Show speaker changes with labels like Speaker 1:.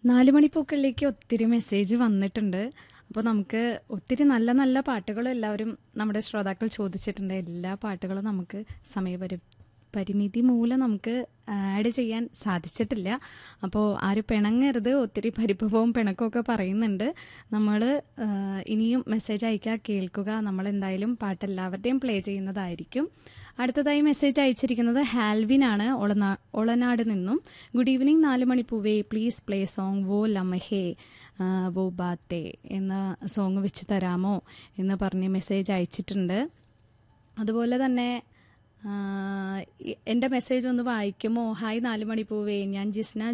Speaker 1: നാല് മണിപ്പൂക്കളിലേക്ക് ഒത്തിരി മെസ്സേജ് വന്നിട്ടുണ്ട് അപ്പോൾ നമുക്ക് ഒത്തിരി നല്ല നല്ല പാട്ടുകളും എല്ലാവരും നമ്മുടെ ശ്രോതാക്കൾ ചോദിച്ചിട്ടുണ്ട് എല്ലാ പാട്ടുകളും നമുക്ക് സമയപരി പരിമിതി മൂലം നമുക്ക് ആഡ് ചെയ്യാൻ സാധിച്ചിട്ടില്ല അപ്പോൾ ആരും പിണങ്ങരുത് ഒത്തിരി പരിഭവവും പിണക്കവും ഒക്കെ പറയുന്നുണ്ട് നമ്മൾ ഇനിയും മെസ്സേജ് അയക്കുക കേൾക്കുക നമ്മൾ എന്തായാലും പാട്ട് എല്ലാവരുടെയും പ്ലേ ചെയ്യുന്നതായിരിക്കും അടുത്തതായി മെസ്സേജ് അയച്ചിരിക്കുന്നത് ഹാൽവിനാണ് ഒളനാ ഒളനാട് നിന്നും ഗുഡ് ഈവനിങ് നാല് മണിപ്പൂവേ പ്ലീസ് പ്ലേ സോങ് വോ ലമഹേ ആ, വോ ബാത്തേ എന്ന സോങ് വെച്ച് തരാമോ എന്ന് പറഞ്ഞ് മെസ്സേജ് അയച്ചിട്ടുണ്ട് അതുപോലെ തന്നെ ആ, ഈ- എൻ്റെ മെസ്സേജ് ഒന്ന് വായിക്കുമോ ഹായ് നാല് മണിപ്പൂവേ ഞാൻ ജിസ്ന